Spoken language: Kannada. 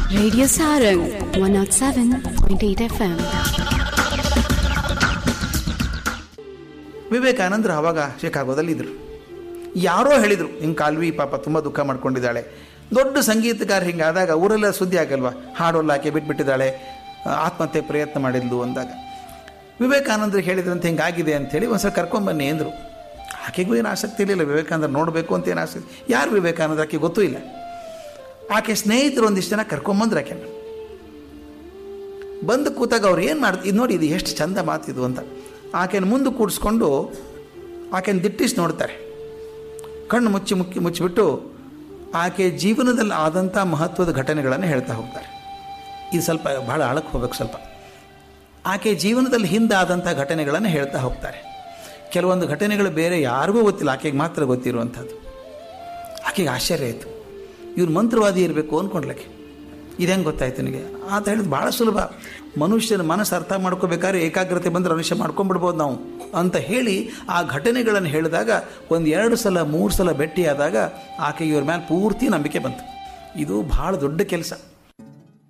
Radio Sarang 107.8 FM. ವಿವೇಕಾನಂದರು ಅವಾಗ ಶಿಕಾಗೋದಲ್ಲಿದ್ದರು ಯಾರೋ ಹೇಳಿದರು ಹಿಂಗೆ ಕಾಲ್ವಿ ಪಾಪ ತುಂಬ ದುಃಖ ಮಾಡ್ಕೊಂಡಿದ್ದಾಳೆ ದೊಡ್ಡ ಸಂಗೀತಗಾರ ಹಿಂಗಾದಾಗ ಊರೆಲ್ಲ ಸುದ್ದಿ ಆಗಲ್ವಾ ಹಾಡೋಲ್ಲ ಆಕೆ ಬಿಟ್ಬಿಟ್ಟಿದ್ದಾಳೆ ಆ, ಆತ್ಮಹತ್ಯೆ ಪ್ರಯತ್ನ ಮಾಡಿದ್ಲು ಅಂದಾಗ ವಿವೇಕಾನಂದರು ಹೇಳಿದ್ರಂತೆ ಹಿಂಗಾಗಿದೆ ಅಂಥೇಳಿ ಒಂದ್ಸಲ ಕರ್ಕೊಂಬನ್ನಿ ಅಂದರು ಆಕೆಗೂ ಏನು ಆಸಕ್ತಿ ಇರಲಿಲ್ಲ ವಿವೇಕಾನಂದರು ನೋಡಬೇಕು ಅಂತ ಏನು ಆಸಕ್ತಿ ಯಾರು ವಿವೇಕಾನಂದ್ರ ಆಕೆ ಗೊತ್ತೂ ಇಲ್ಲ ಆಕೆ ಸ್ನೇಹಿತರು ಒಂದಿಷ್ಟು ಜನ ಕರ್ಕೊಂಬಂದ್ರು ಆಕೆನ ಬಂದು ಕೂತಾಗ ಅವ್ರು ಏನು ಮಾಡ್ದು ಇದು ನೋಡಿ ಇದು ಎಷ್ಟು ಚಂದ ಮಾತಿದು ಅಂತ ಆಕೆನ ಮುಂದೆ ಕೂಡಿಸ್ಕೊಂಡು ಆಕೆನ ದಿಟ್ಟಿಸಿ ನೋಡ್ತಾರೆ ಕಣ್ಣು ಮುಚ್ಚಿ ಮುಕ್ಕಿ ಮುಚ್ಚಿಬಿಟ್ಟು ಆಕೆ ಜೀವನದಲ್ಲಿ ಆದಂಥ ಮಹತ್ವದ ಘಟನೆಗಳನ್ನು ಹೇಳ್ತಾ ಹೋಗ್ತಾರೆ ಇದು ಸ್ವಲ್ಪ ಭಾಳ ಆಳಕ್ಕೆ ಹೋಗ್ಬೇಕು ಸ್ವಲ್ಪ ಆಕೆ ಜೀವನದಲ್ಲಿ ಹಿಂದೆ ಆದಂಥ ಘಟನೆಗಳನ್ನು ಹೇಳ್ತಾ ಹೋಗ್ತಾರೆ ಕೆಲವೊಂದು ಘಟನೆಗಳು ಬೇರೆ ಯಾರಿಗೂ ಗೊತ್ತಿಲ್ಲ ಆಕೆಗೆ ಮಾತ್ರ ಗೊತ್ತಿರುವಂಥದ್ದು ಆಕೆಗೆ ಆಶ್ಚರ್ಯ ಆಯಿತು ಇವ್ರು ಮಂತ್ರವಾದಿ ಇರಬೇಕು ಅಂದ್ಕೊಂಡ್ಲಕ್ಕೆ ಇದು ಹೆಂಗೆ ಗೊತ್ತಾಯ್ತು ನನಗೆ ಅಂತ ಹೇಳಿದ್ ಭಾಳ ಸುಲಭ ಮನುಷ್ಯನ ಮನಸ್ಸು ಅರ್ಥ ಮಾಡ್ಕೋಬೇಕಾದ್ರೆ ಏಕಾಗ್ರತೆ ಬಂದರೆ ಅನುಷ್ಯ ಮಾಡ್ಕೊಂಡ್ಬಿಡ್ಬೋದು ನಾವು ಅಂತ ಹೇಳಿ ಆ ಘಟನೆಗಳನ್ನು ಹೇಳಿದಾಗ ಒಂದು ಎರಡು ಸಲ ಮೂರು ಸಲ ಭೇಟಿಯಾದಾಗ ಆಕೆಗೆ ಇವ್ರ ಮೇಲೆ ಪೂರ್ತಿ ನಂಬಿಕೆ ಬಂತು ಇದು ಭಾಳ ದೊಡ್ಡ ಕೆಲಸ